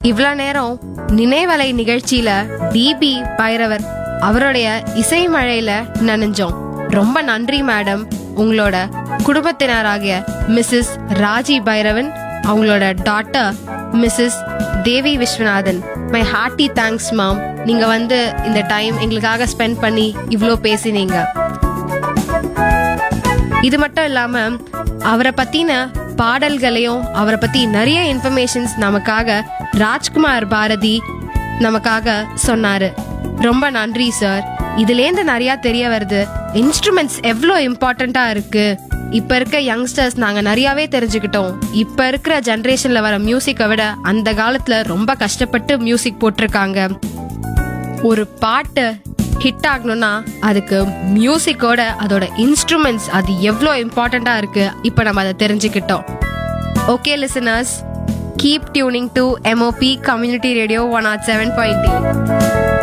இவ்வளோ நேரம் நினைவலை நிகழ்ச்சியில டிபி பைரவர் அவருடைய இசை மழையில நனைஞ்சோம் ரொம்ப நன்றி மேடம் உங்களோட குடும்பத்தினராகிய மிஸ்ஸஸ் ராஜி பைரவன் அவங்களோட daughter missus Devi Viswanathan my hearty thanks ma'am நீங்க வந்து இந்த டைம் எங்களுக்காக ஸ்பெண்ட் பண்ணி இவ்வளோ பேசினீங்க இது மட்டும் இல்லாம அவரை பத்தின பாடல்களையும் அவரை பத்தி நிறைய இன்ஃபர்மேஷன்ஸ் நமக்காக ராஜ்குமார் பாரதி நமக்காக சொன்னாரு ரொம்ப நன்றி சார் இதுலேருந்து நிறைய தெரிய வருது இன்ஸ்ட்ருமெண்ட்ஸ் எவ்வளோ இம்பார்ட்டண்டா இருக்கு இப்ப இருக்க யங்ஸ்டர்ஸ் நாங்க நிறையவே தெரிஞ்சுக்கிட்டோம் இப்ப இருக்கிற ஜெனரேஷன்ல வர மியூசிக்கை விட அந்த காலத்துல ரொம்ப கஷ்டப்பட்டு மியூசிக் போட்டிருக்காங்க ஒரு பாட்டு ஹிட் ஆகணும்னா அதுக்கு மியூசிக்கோட அதோட இன்ஸ்ட்ருமெண்ட்ஸ் அது எவ்வளோ இம்பார்ட்டண்டா இருக்கு இப்போ நம்ம அதை தெரிஞ்சுக்கிட்டோம் okay listeners keep tuning to MOP community radio one ought seven point